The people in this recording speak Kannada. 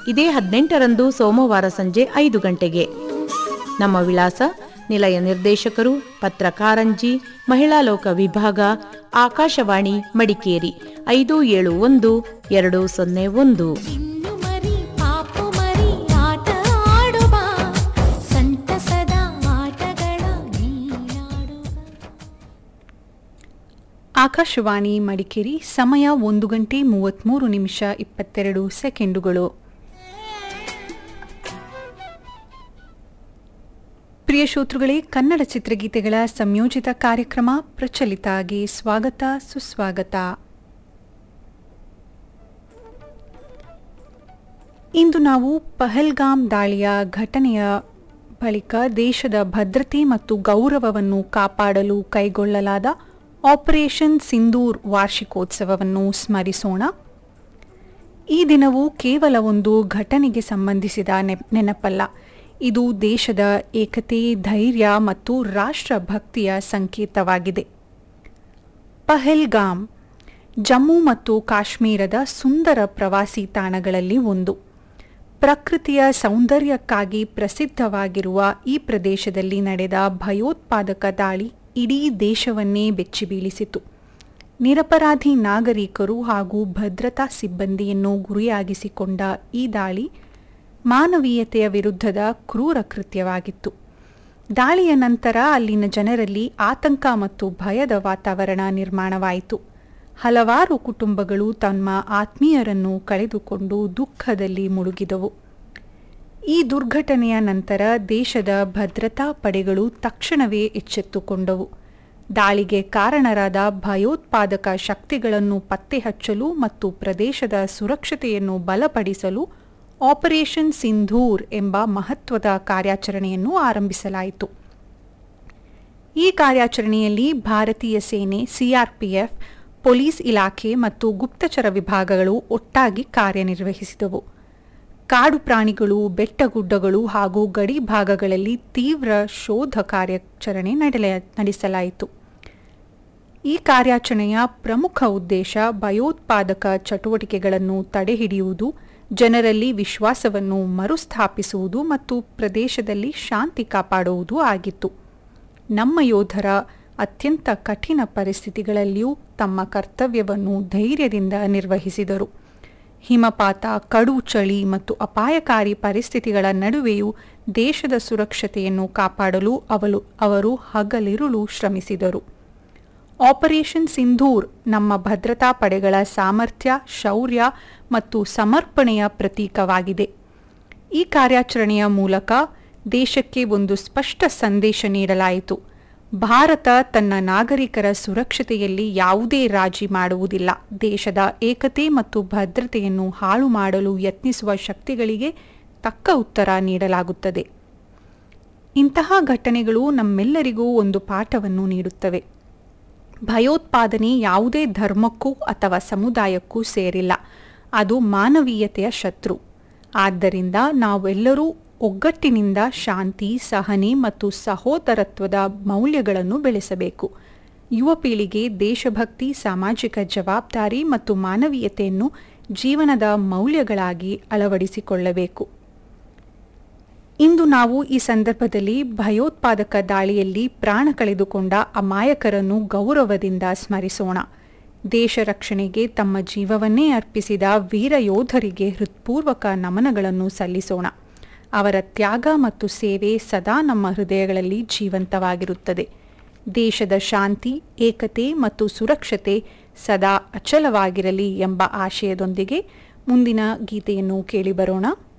ಇದೇ ಹದಿನೆಂಟರಂದು ಸೋಮವಾರ ಸಂಜೆ ಐದು ಗಂಟೆಗೆ ನಮ್ಮ ವಿಳಾಸ ನಿಲಯ ನಿರ್ದೇಶಕರು ಪತ್ರಕಾರಂಜಿ ಮಹಿಳಾ ಲೋಕ ವಿಭಾಗ ಆಕಾಶವಾಣಿ ಮಡಿಕೇರಿ ಐದು ಏಳು ಒಂದು ಎರಡು ಸೊನ್ನೆ ಒಂದು ಇನ್ನು ಮರಿ ಪಾಪು ಮರಿ ಆಟ ಆಡುವ ಸಂತಸದ ಆಟಗಳ ನೀನಾಡುವ ಆಕಾಶವಾಣಿ ಮಡಿಕೇರಿ ಸಮಯ ಒಂದು ಗಂಟೆ ಮೂವತ್ತ್ಮೂರು ನಿಮಿಷ ಇಪ್ಪತ್ತೆರಡು ಸೆಕೆಂಡುಗಳು ಪ್ರಿಯ ಶ್ರೋತೃಗಳೇ ಕನ್ನಡ ಚಿತ್ರಗೀತೆಗಳ ಸಂಯೋಜಿತ ಕಾರ್ಯಕ್ರಮ ಪ್ರಚಲಿತಾಗಿ ಸ್ವಾಗತ ಸುಸ್ವಾಗತ ಇಂದು ನಾವು ಪಹಲ್ಗಾಮ್ ದಾಳಿಯ ಘಟನೆಯ ಬಳಿಕ ದೇಶದ ಭದ್ರತೆ ಮತ್ತು ಗೌರವವನ್ನು ಕಾಪಾಡಲು ಕೈಗೊಳ್ಳಲಾದ ಆಪರೇಷನ್ ಸಿಂಧೂರ್ ವಾರ್ಷಿಕೋತ್ಸವವನ್ನು ಸ್ಮರಿಸೋಣ ಈ ದಿನವು ಕೇವಲ ಒಂದು ಘಟನೆಗೆ ಸಂಬಂಧಿಸಿದ ನೆಪ್- ನೆನಪಲ್ಲ ಇದು ದೇಶದ ಏಕತೆ ಧೈರ್ಯ ಮತ್ತು ರಾಷ್ಟ್ರಭಕ್ತಿಯ ಸಂಕೇತವಾಗಿದೆ ಪಹಲ್ಗಾಮ್ ಜಮ್ಮು ಮತ್ತು ಕಾಶ್ಮೀರದ ಸುಂದರ ಪ್ರವಾಸಿ ತಾಣಗಳಲ್ಲಿ ಒಂದು ಪ್ರಕೃತಿಯ ಸೌಂದರ್ಯಕ್ಕಾಗಿ ಪ್ರಸಿದ್ಧವಾಗಿರುವ ಈ ಪ್ರದೇಶದಲ್ಲಿ ನಡೆದ ಭಯೋತ್ಪಾದಕ ದಾಳಿ ಇಡೀ ದೇಶವನ್ನೇ ಬೆಚ್ಚಿಬೀಳಿಸಿತು ನಿರಪರಾಧಿ ನಾಗರಿಕರು ಹಾಗೂ ಭದ್ರತಾ ಸಿಬ್ಬಂದಿಯನ್ನು ಗುರಿಯಾಗಿಸಿಕೊಂಡ ಈ ದಾಳಿ ಮಾನವೀಯತೆಯ ವಿರುದ್ಧದ ಕ್ರೂರ ಕೃತ್ಯವಾಗಿತ್ತು ದಾಳಿಯ ನಂತರ ಅಲ್ಲಿನ ಜನರಲ್ಲಿ ಆತಂಕ ಮತ್ತು ಭಯದ ವಾತಾವರಣ ನಿರ್ಮಾಣವಾಯಿತು ಹಲವಾರು ಕುಟುಂಬಗಳು ತಮ್ಮ ಆತ್ಮೀಯರನ್ನು ಕಳೆದುಕೊಂಡು ದುಃಖದಲ್ಲಿ ಮುಳುಗಿದವು ಈ ದುರ್ಘಟನೆಯ ನಂತರ ದೇಶದ ಭದ್ರತಾ ಪಡೆಗಳು ತಕ್ಷಣವೇ ಎಚ್ಚೆತ್ತುಕೊಂಡವು ದಾಳಿಗೆ ಕಾರಣರಾದ ಭಯೋತ್ಪಾದಕ ಶಕ್ತಿಗಳನ್ನು ಪತ್ತೆಹಚ್ಚಲು ಮತ್ತು ಪ್ರದೇಶದ ಸುರಕ್ಷತೆಯನ್ನು ಬಲಪಡಿಸಲು ಆಪರೇಷನ್ ಸಿಂಧೂರ್ ಎಂಬ ಮಹತ್ವದ ಕಾರ್ಯಾಚರಣೆಯನ್ನು ಆರಂಭಿಸಲಾಯಿತು ಈ ಕಾರ್ಯಾಚರಣೆಯಲ್ಲಿ ಭಾರತೀಯ ಸೇನೆ ಸಿಆರ್ಪಿಎಫ್ ಪೊಲೀಸ್ ಇಲಾಖೆ ಮತ್ತು ಗುಪ್ತಚರ ವಿಭಾಗಗಳು ಒಟ್ಟಾಗಿ ಕಾರ್ಯನಿರ್ವಹಿಸಿದವು ಕಾಡು ಪ್ರಾಣಿಗಳು ಬೆಟ್ಟಗುಡ್ಡಗಳು ಹಾಗೂ ಗಡಿ ಭಾಗಗಳಲ್ಲಿ ತೀವ್ರ ಶೋಧ ಕಾರ್ಯಾಚರಣೆ ನಡೆಲ ನಡೆಸಲಾಯಿತು ಈ ಕಾರ್ಯಾಚರಣೆಯ ಪ್ರಮುಖ ಉದ್ದೇಶ ಭಯೋತ್ಪಾದಕ ಚಟುವಟಿಕೆಗಳನ್ನು ತಡೆಹಿಡಿಯುವುದು ಜನರಲ್ಲಿ ವಿಶ್ವಾಸವನ್ನು ಮರುಸ್ಥಾಪಿಸುವುದು ಮತ್ತು ಪ್ರದೇಶದಲ್ಲಿ ಶಾಂತಿ ಕಾಪಾಡುವುದು ಆಗಿತ್ತು ನಮ್ಮ ಯೋಧರ ಅತ್ಯಂತ ಕಠಿಣ ಪರಿಸ್ಥಿತಿಗಳಲ್ಲಿಯೂ ತಮ್ಮ ಕರ್ತವ್ಯವನ್ನು ಧೈರ್ಯದಿಂದ ನಿರ್ವಹಿಸಿದರು ಹಿಮಪಾತ ಕಡು ಚಳಿ ಮತ್ತು ಅಪಾಯಕಾರಿ ಪರಿಸ್ಥಿತಿಗಳ ನಡುವೆಯೂ ದೇಶದ ಸುರಕ್ಷತೆಯನ್ನು ಕಾಪಾಡಲು ಅವಳು ಅವರು ಹಗಲಿರುಳು ಶ್ರಮಿಸಿದರು ಆಪರೇಷನ್ ಸಿಂಧೂರ್ ನಮ್ಮ ಭದ್ರತಾ ಪಡೆಗಳ ಸಾಮರ್ಥ್ಯ ಶೌರ್ಯ ಮತ್ತು ಸಮರ್ಪಣೆಯ ಪ್ರತೀಕವಾಗಿದೆ ಈ ಕಾರ್ಯಾಚರಣೆಯ ಮೂಲಕ ದೇಶಕ್ಕೆ ಒಂದು ಸ್ಪಷ್ಟ ಸಂದೇಶ ನೀಡಲಾಯಿತು ಭಾರತ ತನ್ನ ನಾಗರಿಕರ ಸುರಕ್ಷತೆಯಲ್ಲಿ ಯಾವುದೇ ರಾಜಿ ಮಾಡುವುದಿಲ್ಲ ದೇಶದ ಏಕತೆ ಮತ್ತು ಭದ್ರತೆಯನ್ನು ಹಾಳು ಮಾಡಲು ಯತ್ನಿಸುವ ಶಕ್ತಿಗಳಿಗೆ ತಕ್ಕ ಉತ್ತರ ನೀಡಲಾಗುತ್ತದೆ ಇಂತಹ ಘಟನೆಗಳು ನಮ್ಮೆಲ್ಲರಿಗೂ ಒಂದು ಪಾಠವನ್ನು ನೀಡುತ್ತವೆ ಭಯೋತ್ಪಾದನೆ ಯಾವುದೇ ಧರ್ಮಕ್ಕೂ ಅಥವಾ ಸಮುದಾಯಕ್ಕೂ ಸೇರಿಲ್ಲ ಅದು ಮಾನವೀಯತೆಯ ಶತ್ರು ಆದ್ದರಿಂದ ನಾವೆಲ್ಲರೂ ಒಗ್ಗಟ್ಟಿನಿಂದ ಶಾಂತಿ ಸಹನೆ ಮತ್ತು ಸಹೋದರತ್ವದ ಮೌಲ್ಯಗಳನ್ನು ಬೆಳೆಸಬೇಕು ಯುವ ಪೀಳಿಗೆ ದೇಶಭಕ್ತಿ ಸಾಮಾಜಿಕ ಜವಾಬ್ದಾರಿ ಮತ್ತು ಮಾನವೀಯತೆಯನ್ನು ಜೀವನದ ಮೌಲ್ಯಗಳಾಗಿ ಅಳವಡಿಸಿಕೊಳ್ಳಬೇಕು ಇಂದು ನಾವು ಈ ಸಂದರ್ಭದಲ್ಲಿ ಭಯೋತ್ಪಾದಕ ದಾಳಿಯಲ್ಲಿ ಪ್ರಾಣ ಕಳೆದುಕೊಂಡ ಅಮಾಯಕರನ್ನು ಗೌರವದಿಂದ ಸ್ಮರಿಸೋಣ ದೇಶ ರಕ್ಷಣೆಗೆ ತಮ್ಮ ಜೀವವನ್ನೇ ಅರ್ಪಿಸಿದ ವೀರ ಯೋಧರಿಗೆ ಹೃತ್ಪೂರ್ವಕ ನಮನಗಳನ್ನು ಸಲ್ಲಿಸೋಣ ಅವರ ತ್ಯಾಗ ಮತ್ತು ಸೇವೆ ಸದಾ ನಮ್ಮ ಹೃದಯಗಳಲ್ಲಿ ಜೀವಂತವಾಗಿರುತ್ತದೆ ದೇಶದ ಶಾಂತಿ ಏಕತೆ ಮತ್ತು ಸುರಕ್ಷತೆ ಸದಾ ಅಚಲವಾಗಿರಲಿ ಎಂಬ ಆಶಯದೊಂದಿಗೆ ಮುಂದಿನ ಗೀತೆಯನ್ನು ಕೇಳಿ ಬರೋಣ